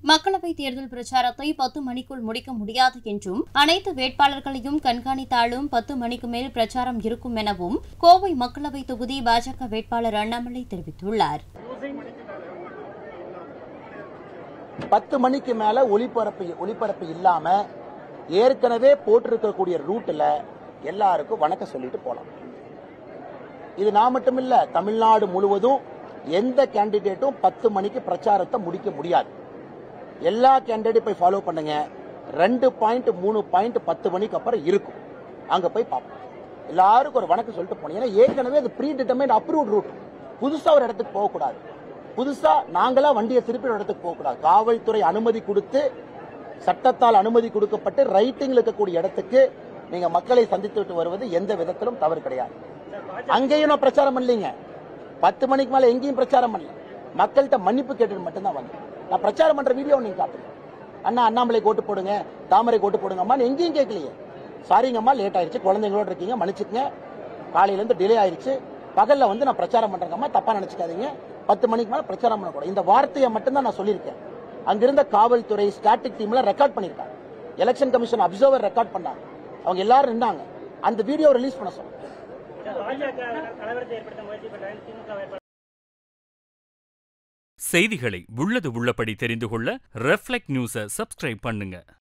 மக்களவை தேர்தல் பிரச்சாரத்தை பத்து மணிக்குள் முடிக்க முடியாது என்றும் அனைத்து வேட்பாளர்களையும் கண்காணித்தாலும் பத்து மணிக்கு மேல் பிரச்சாரம் இருக்கும் எனவும் கோவை மக்களவை தொகுதி பாஜக வேட்பாளர் அண்ணாமலை தெரிவித்துள்ளார் பத்து மணிக்கு மேல ஒளிபரப்பு ஒளிபரப்பு இல்லாம ஏற்கனவே போட்டிருக்கக்கூடிய ரூட்ல எல்லாருக்கும் வணக்கம் சொல்லிட்டு போலாம் இது நான் மட்டும் இல்ல தமிழ்நாடு முழுவதும் எந்த கேண்டிடேட்டும் பத்து மணிக்கு பிரச்சாரத்தை முடிக்க முடியாது எல்லா கேண்டிடேட் போய் ஃபாலோ பண்ணுங்க ரெண்டு பாயிண்ட் மூணு பாயிண்ட் பத்து மணிக்கு அப்புறம் இருக்கும் அங்க போய் பார்ப்போம் எல்லாருக்கும் ஒரு வணக்கம் சொல்லிட்டு போனீங்கன்னா ஏற்கனவே அது ப்ரீ டிட்டர்மைண்ட் அப்ரூவ்ட் ரூட் புதுசா ஒரு இடத்துக்கு போகக்கூடாது புதுசா நாங்களா வண்டியை திருப்பி ஒரு இடத்துக்கு போகக்கூடாது காவல்துறை அனுமதி கொடுத்து சட்டத்தால் அனுமதி கொடுக்கப்பட்டு ரைட்டிங்ல இருக்கக்கூடிய இடத்துக்கு நீங்க மக்களை சந்தித்துட்டு வருவது எந்த விதத்திலும் தவறு கிடையாது அங்கேயும் நான் பிரச்சாரம் பண்ணலீங்க பத்து மணிக்கு மேல எங்கேயும் பிரச்சாரம் பண்ணல மக்கள்கிட்ட மன்னிப்பு கேட்டு மட்டும்தான் வந்தேன் நான் பிரச்சாரம் பண்ற வீடியோ நீங்க காட்டுங்க அண்ணா அண்ணாமலை ஓட்டு போடுங்க தாமரை ஓட்டு போடுங்கம்மா எங்கேயும் கேட்கலையே சாரிங்கம்மா லேட் ஆயிருச்சு குழந்தைங்களோட இருக்கீங்க மன்னிச்சுக்கங்க காலையில இருந்து டிலே ஆயிருச்சு பகல்ல வந்து நான் பிரச்சாரம் பண்றேங்கம்மா தப்பா நினைச்சுக்காதீங்க பத்து மணிக்கு மேல பிரச்சாரம் பண்ணக்கூடாது இந்த வார்த்தையை மட்டும்தான் நான் சொல்லியிருக்கேன் அங்கிருந்த காவல்துறை ஸ்டாட்டிக் டீம்ல ரெக்கார்ட் பண்ணிருக்காங்க எலெக்ஷன் கமிஷன் அப்சர்வர் ரெக்கார்ட் பண்ணாங்க அவங்க எல்லாரும் நின்னாங்க அந்த வீடியோ ரிலீஸ் பண்ண சொன்னாங்க பாஜக கலவரத்தை ஏற்படுத்த முயற்சி பண்றாங்க திமுக வேட்பாளர் செய்திகளை உள்ளது உள்ளபடி தெரிந்து கொள்ள ரெஃப்ளெக்ட் நியூஸை சப்ஸ்கிரைப் பண்ணுங்க